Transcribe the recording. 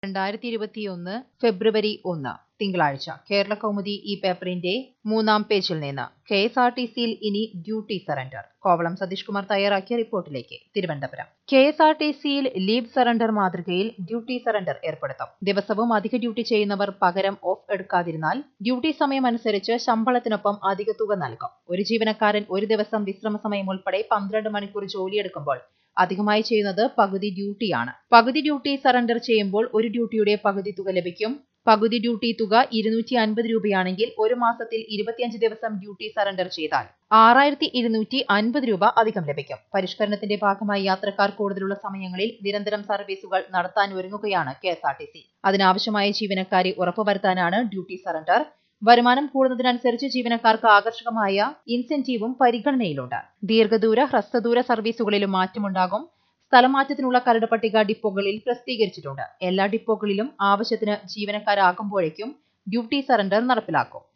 രണ്ടായിരത്തി ഇരുപത്തിയൊന്ന് ഫെബ്രുവരി ഒന്ന് തിങ്കളാഴ്ച കേരള കൗമുദി ഈ പേപ്പറിന്റെ മൂന്നാം പേജിൽ നിന്ന് കെ എസ് ആർ ടി സിയിൽ ഇനി ഡ്യൂട്ടി സറണ്ടർ കോവളം സതീഷ് കുമാർ തയ്യാറാക്കിയ റിപ്പോർട്ടിലേക്ക് Thiruvananthapuram K S R T സിയിൽ ലീവ് സറണ്ടർ മാതൃകയിൽ ഡ്യൂട്ടി സറണ്ടർ ഏർപ്പെടുത്തും ദിവസവും അധിക ഡ്യൂട്ടി ചെയ്യുന്നവർ പകരം ഓഫ് എടുക്കാതിരുന്നാൽ ഡ്യൂട്ടി സമയം അനുസരിച്ച് ശമ്പളത്തിനൊപ്പം അധിക തുക നൽകും ഒരു ജീവനക്കാരൻ ഒരു ദിവസം വിശ്രമ സമയം ഉൾപ്പെടെ പന്ത്രണ്ട് മണിക്കൂർ ജോലിയെടുക്കുമ്പോൾ അധികമായി ചെയ്യുന്നത് പകുതി ഡ്യൂട്ടിയാണ് പകുതി ഡ്യൂട്ടി സറണ്ടർ ചെയ്യുമ്പോൾ ഒരു ഡ്യൂട്ടിയുടെ പകുതി തുക ലഭിക്കും പകുതി ഡ്യൂട്ടി തുക ഇരുന്നൂറ്റി അൻപത് രൂപയാണെങ്കിൽ ഒരു മാസത്തിൽ ഇരുപത്തിയഞ്ച് ദിവസം ഡ്യൂട്ടി സറണ്ടർ ചെയ്താൽ ആറായിരത്തി ഇരുന്നൂറ്റി അൻപത് രൂപ അധികം ലഭിക്കും പരിഷ്കരണത്തിന്റെ ഭാഗമായി യാത്രക്കാർ കൂടുതലുള്ള സമയങ്ങളിൽ നിരന്തരം സർവീസുകൾ നടത്താൻ ഒരുങ്ങുകയാണ് K S R T C അതിനാവശ്യമായ ജീവനക്കാരെ ഉറപ്പുവരുത്താനാണ് ഡ്യൂട്ടി സറണ്ടർ വരുമാനം കൂടുന്നതിനനുസരിച്ച് ജീവനക്കാർക്ക് ആകർഷകമായ ഇൻസെന്റീവും പരിഗണനയിലുണ്ട് ദീർഘദൂര ഹ്രസ്വദൂര സർവീസുകളിലും മാറ്റമുണ്ടാകും സ്ഥലമാറ്റത്തിനുള്ള കരട് പട്ടിക ഡിപ്പോകളിൽ പ്രസിദ്ധീകരിച്ചിട്ടുണ്ട് എല്ലാ ഡിപ്പോകളിലും ആവശ്യത്തിന് ജീവനക്കാരാകുമ്പോഴേക്കും ഡ്യൂട്ടി സറണ്ടർ നടപ്പിലാക്കും